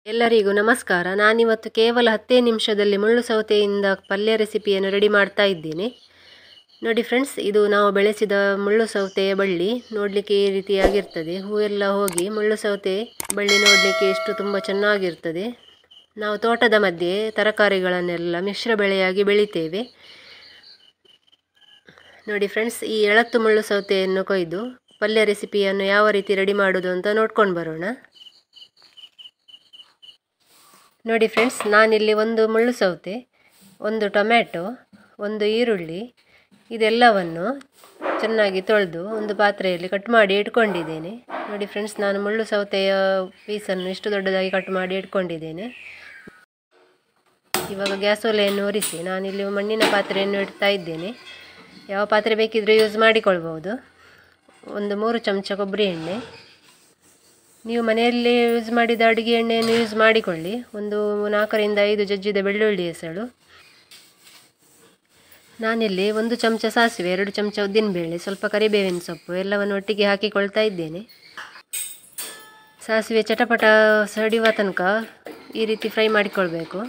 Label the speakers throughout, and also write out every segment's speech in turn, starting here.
Speaker 1: ಎಲ್ಲರಿಗೂ ನಮಸ್ಕಾರ ನಾನಿವತ್ತು ಕೇವಲ ಹತ್ತೇ ನಿಮಿಷದಲ್ಲಿ ಮುಳ್ಳು ಸೌತೆಯಿಂದ ಪಲ್ಯ ರೆಸಿಪಿಯನ್ನು ರೆಡಿ ಮಾಡ್ತಾ ಇದ್ದೀನಿ ನೋಡಿ ಫ್ರೆಂಡ್ಸ್ ಇದು ನಾವು ಬೆಳೆಸಿದ ಮುಳ್ಳು ಸೌತೆಯ ಬಳ್ಳಿ ನೋಡಲಿಕ್ಕೆ ಈ ರೀತಿಯಾಗಿರ್ತದೆ ಹೂವೆಲ್ಲ ಹೋಗಿ ಮುಳ್ಳು ಸೌತೆ ಬಳ್ಳಿ ನೋಡಲಿಕ್ಕೆ ಎಷ್ಟು ತುಂಬ ಚೆನ್ನಾಗಿರ್ತದೆ ನಾವು ತೋಟದ ಮಧ್ಯೆ ತರಕಾರಿಗಳನ್ನೆಲ್ಲ ಮಿಶ್ರ ಬೆಳೆಯಾಗಿ ಬೆಳಿತೇವೆ ನೋಡಿ ಫ್ರೆಂಡ್ಸ್ ಈ ಎಳತ್ತು ಮುಳ್ಳು ಸೌತೆಯನ್ನು ಕೊಯ್ದು ಪಲ್ಯ ರೆಸಿಪಿಯನ್ನು ಯಾವ ರೀತಿ ರೆಡಿ ಮಾಡೋದು ಅಂತ ನೋಡ್ಕೊಂಡು ಬರೋಣ ನೋಡಿ ಫ್ರೆಂಡ್ಸ್ ನಾನಿಲ್ಲಿ ಒಂದು ಮುಳ್ಳು ಸೌತೆ ಒಂದು ಟೊಮ್ಯಾಟೊ ಒಂದು ಈರುಳ್ಳಿ ಇದೆಲ್ಲವನ್ನು ಚೆನ್ನಾಗಿ ತೊಳೆದು ಒಂದು ಪಾತ್ರೆಯಲ್ಲಿ ಕಟ್ ಮಾಡಿ ಇಟ್ಕೊಂಡಿದ್ದೇನೆ ನೋಡಿ ಫ್ರೆಂಡ್ಸ್ ನಾನು ಮುಳ್ಳು ಸೌತೆಯ ಪೀಸನ್ನು ಇಷ್ಟು ದೊಡ್ಡದಾಗಿ ಕಟ್ ಮಾಡಿ ಇಟ್ಕೊಂಡಿದ್ದೇನೆ ಇವಾಗ ಗ್ಯಾಸ್ ಒಲೆಯನ್ನು ಒರೆಸಿ ನಾನಿಲ್ಲಿ ಮಣ್ಣಿನ ಪಾತ್ರೆಯನ್ನು ಇಡ್ತಾ ಇದ್ದೇನೆ ಯಾವ ಪಾತ್ರೆ ಬೇಕಿದ್ರೂ ಯೂಸ್ ಮಾಡಿಕೊಳ್ಬೋದು ಒಂದು ಮೂರು ಚಮಚ ಕೊಬ್ಬರಿ ಎಣ್ಣೆ ನೀವು ಮನೆಯಲ್ಲಿ ಯೂಸ್ ಮಾಡಿದ ಅಡುಗೆ ಎಣ್ಣೆಯನ್ನು ಯೂಸ್ ಮಾಡಿಕೊಳ್ಳಿ ಒಂದು ನಾಲ್ಕರಿಂದ ಐದು ಜಜ್ಜಿದ ಬೆಳ್ಳುಳ್ಳಿ ಹೆಸಳು ನಾನಿಲ್ಲಿ ಒಂದು ಚಮಚ ಸಾಸಿವೆ ಎರಡು ಚಮಚ ಉದ್ದಿನಬೇಳೆ ಸ್ವಲ್ಪ ಕರಿಬೇವಿನ ಸೊಪ್ಪು ಎಲ್ಲವನ್ನು ಒಟ್ಟಿಗೆ ಹಾಕಿಕೊಳ್ತಾ ಇದ್ದೇನೆ ಸಾಸಿವೆ ಚಟಪಟ ಸಡಿಯುವ ತನಕ ಈ ರೀತಿ ಫ್ರೈ ಮಾಡಿಕೊಳ್ಬೇಕು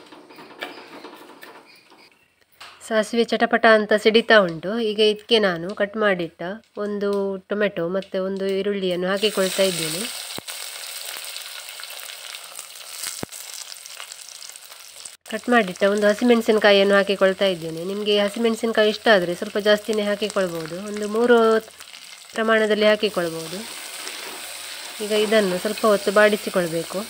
Speaker 1: ಸಾಸಿವೆ ಚಟಪಟ ಅಂತ ಸಿಡಿತಾ ಉಂಟು ಈಗ ಇದಕ್ಕೆ ನಾನು ಕಟ್ ಮಾಡಿಟ್ಟ ಒಂದು ಟೊಮೆಟೊ ಮತ್ತು ಒಂದು ಈರುಳ್ಳಿಯನ್ನು ಹಾಕಿಕೊಳ್ತಾ ಇದ್ದೀನಿ ಕಟ್ ಮಾಡಿಟ್ಟ ಒಂದು ಹಸಿಮೆಣಸಿನಕಾಯಿಯನ್ನು ಹಾಕಿಕೊಳ್ತಾ ಇದ್ದೇನೆ ನಿಮಗೆ ಹಸಿಮೆಣಸಿನಕಾಯಿ ಇಷ್ಟ ಆದರೆ ಸ್ವಲ್ಪ ಜಾಸ್ತಿನೇ ಹಾಕಿಕೊಳ್ಬೋದು ಒಂದು ಮೂರು ಪ್ರಮಾಣದಲ್ಲಿ ಹಾಕಿಕೊಳ್ಬೋದು ಈಗ ಇದನ್ನು ಸ್ವಲ್ಪ ಹೊತ್ತು ಬಾಡಿಸಿಕೊಳ್ಬೇಕು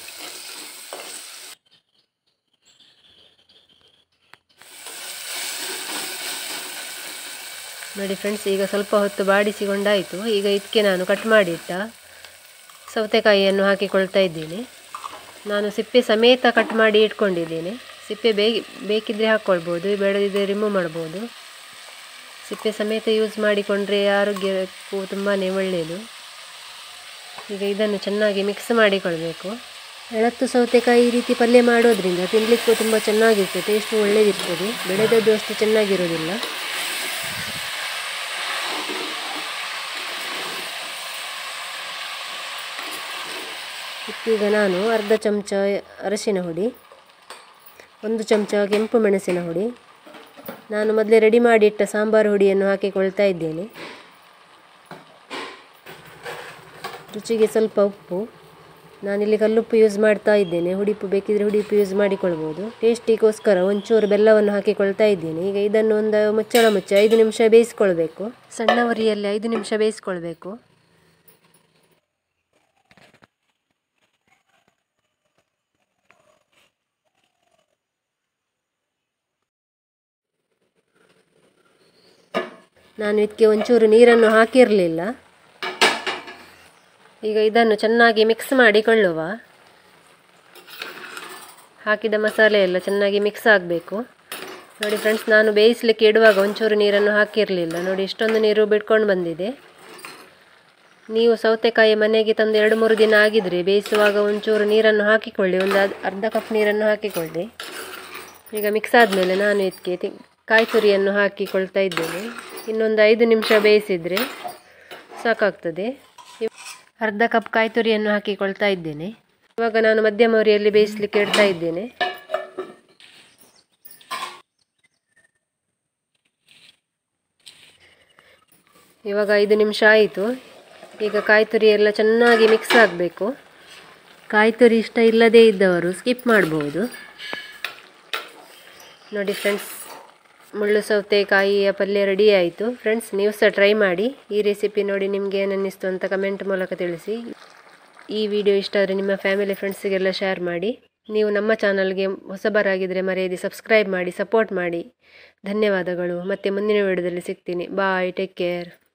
Speaker 1: ನೋಡಿ ಫ್ರೆಂಡ್ಸ್ ಈಗ ಸ್ವಲ್ಪ ಹೊತ್ತು ಬಾಡಿಸಿಕೊಂಡಾಯಿತು ಈಗ ಇದಕ್ಕೆ ನಾನು ಕಟ್ ಮಾಡಿಟ್ಟ ಸೌತೆಕಾಯಿಯನ್ನು ಹಾಕಿಕೊಳ್ತಾ ಇದ್ದೀನಿ ನಾನು ಸಿಪ್ಪೆ ಸಮೇತ ಕಟ್ ಮಾಡಿ ಇಟ್ಕೊಂಡಿದ್ದೇನೆ ಸಿಪ್ಪೆ ಬೇಗ ಬೇಕಿದ್ದರೆ ಹಾಕ್ಕೊಳ್ಬೋದು ಬೇಡದಿದ್ದರೆ ರಿಮೂವ್ ಮಾಡ್ಬೋದು ಸಿಪ್ಪೆ ಸಮೇತ ಯೂಸ್ ಮಾಡಿಕೊಂಡ್ರೆ ಆರೋಗ್ಯಕ್ಕೂ ತುಂಬಾ ಒಳ್ಳೆಯದು ಈಗ ಇದನ್ನು ಚೆನ್ನಾಗಿ ಮಿಕ್ಸ್ ಮಾಡಿಕೊಳ್ಬೇಕು ಎಳತ್ತು ಸೌತೆಕಾಯಿ ಈ ರೀತಿ ಪಲ್ಯ ಮಾಡೋದ್ರಿಂದ ತಿನ್ನಲಿಕ್ಕೂ ತುಂಬ ಚೆನ್ನಾಗಿರ್ತದೆ ಟೇಸ್ಟು ಒಳ್ಳೆಯದಿರ್ತದೆ ಬೆಳೆದದ್ದು ಅಷ್ಟು ಚೆನ್ನಾಗಿರೋದಿಲ್ಲ ಈಗ ನಾನು ಅರ್ಧ ಚಮಚ ಅರಶಿನ ಹುಡಿ ಒಂದು ಚಮಚ ಕೆಂಪು ಮೆಣಸಿನ ಹುಡಿ ನಾನು ಮೊದಲೇ ರೆಡಿ ಮಾಡಿಟ್ಟ ಸಾಂಬಾರು ಹುಡಿಯನ್ನು ಹಾಕಿಕೊಳ್ತಾ ಇದ್ದೇನೆ ರುಚಿಗೆ ಸ್ವಲ್ಪ ಉಪ್ಪು ನಾನಿಲ್ಲಿ ಕಲ್ಲುಪ್ಪು ಯೂಸ್ ಮಾಡ್ತಾ ಇದ್ದೇನೆ ಹುಡಿಪ್ಪು ಬೇಕಿದ್ರೆ ಹುಡಿಪ್ಪು ಯೂಸ್ ಮಾಡಿಕೊಳ್ಬೋದು ಟೇಸ್ಟಿಗೋಸ್ಕರ ಒಂಚೂರು ಬೆಲ್ಲವನ್ನು ಹಾಕಿಕೊಳ್ತಾ ಇದ್ದೇನೆ ಈಗ ಇದನ್ನು ಒಂದು ಮುಚ್ಚಳ ಮುಚ್ಚಿ ಐದು ನಿಮಿಷ ಬೇಯಿಸ್ಕೊಳ್ಬೇಕು ಸಣ್ಣ ಉರಿಯಲ್ಲಿ ಐದು ನಿಮಿಷ ಬೇಯಿಸ್ಕೊಳ್ಬೇಕು ನಾನು ಇದಕ್ಕೆ ಒಂಚೂರು ನೀರನ್ನು ಹಾಕಿರಲಿಲ್ಲ ಈಗ ಇದನ್ನು ಚೆನ್ನಾಗಿ ಮಿಕ್ಸ್ ಮಾಡಿಕೊಳ್ಳುವ ಹಾಕಿದ ಮಸಾಲೆ ಎಲ್ಲ ಚೆನ್ನಾಗಿ ಮಿಕ್ಸ್ ಆಗಬೇಕು ನೋಡಿ ಫ್ರೆಂಡ್ಸ್ ನಾನು ಬೇಯಿಸಲಿಕ್ಕೆ ಇಡುವಾಗ ಒಂಚೂರು ನೀರನ್ನು ಹಾಕಿರಲಿಲ್ಲ ನೋಡಿ ಇಷ್ಟೊಂದು ನೀರು ಬಿಟ್ಕೊಂಡು ಬಂದಿದೆ ನೀವು ಸೌತೆಕಾಯಿ ಮನೆಗೆ ತಂದು ಎರಡು ಮೂರು ದಿನ ಆಗಿದ್ರೆ ಬೇಯಿಸುವಾಗ ಒಂಚೂರು ನೀರನ್ನು ಹಾಕಿಕೊಳ್ಳಿ ಒಂದು ಅರ್ಧ ಕಪ್ ನೀರನ್ನು ಹಾಕಿಕೊಳ್ಳಿ ಈಗ ಮಿಕ್ಸ್ ಆದಮೇಲೆ ನಾನು ಇದಕ್ಕೆ ಕಾಯಿ ತುರಿಯನ್ನು ಹಾಕಿಕೊಳ್ತಾ ಇದ್ದೇನೆ ಇನ್ನೊಂದು ಐದು ನಿಮಿಷ ಬೇಯಿಸಿದರೆ ಸಾಕಾಗ್ತದೆ ಅರ್ಧ ಕಪ್ ಕಾಯಿ ತುರಿಯನ್ನು ಹಾಕಿಕೊಳ್ತಾ ಇದ್ದೇನೆ ಇವಾಗ ನಾನು ಮಧ್ಯಮ ಉರಿಯಲ್ಲಿ ಬೇಯಿಸಲಿಕ್ಕೆ ಇಡ್ತಾ ಇದ್ದೇನೆ ಇವಾಗ ಐದು ನಿಮಿಷ ಆಯಿತು ಈಗ ಕಾಯಿ ತುರಿ ಎಲ್ಲ ಚೆನ್ನಾಗಿ ಮಿಕ್ಸ್ ಆಗಬೇಕು ಕಾಯಿ ತುರಿ ಇಷ್ಟ ಇಲ್ಲದೇ ಇದ್ದವರು ಸ್ಕಿಪ್ ಮಾಡ್ಬೋದು ನೋಡಿ ಫ್ರೆಂಡ್ಸ್ ಮುಳ್ಳು ಸೌತೆಕಾಯಿಯ ಪಲ್ಯ ರೆಡಿ ಆಯಿತು ಫ್ರೆಂಡ್ಸ್ ನೀವು ಸಹ ಟ್ರೈ ಮಾಡಿ ಈ ರೆಸಿಪಿ ನೋಡಿ ನಿಮಗೆ ಏನನ್ನಿಸ್ತು ಅಂತ ಕಮೆಂಟ್ ಮೂಲಕ ತಿಳಿಸಿ ಈ ವಿಡಿಯೋ ಇಷ್ಟ ಆದರೆ ನಿಮ್ಮ ಫ್ಯಾಮಿಲಿ ಫ್ರೆಂಡ್ಸಿಗೆಲ್ಲ ಶೇರ್ ಮಾಡಿ ನೀವು ನಮ್ಮ ಚಾನಲ್ಗೆ ಹೊಸಬರಾಗಿದ್ದರೆ ಮರೆಯದೆ ಸಬ್ಸ್ಕ್ರೈಬ್ ಮಾಡಿ ಸಪೋರ್ಟ್ ಮಾಡಿ ಧನ್ಯವಾದಗಳು ಮತ್ತು ಮುಂದಿನ ವಿಡಿಯೋದಲ್ಲಿ ಸಿಗ್ತೀನಿ ಬಾಯ್ ಟೇಕ್ ಕೇರ್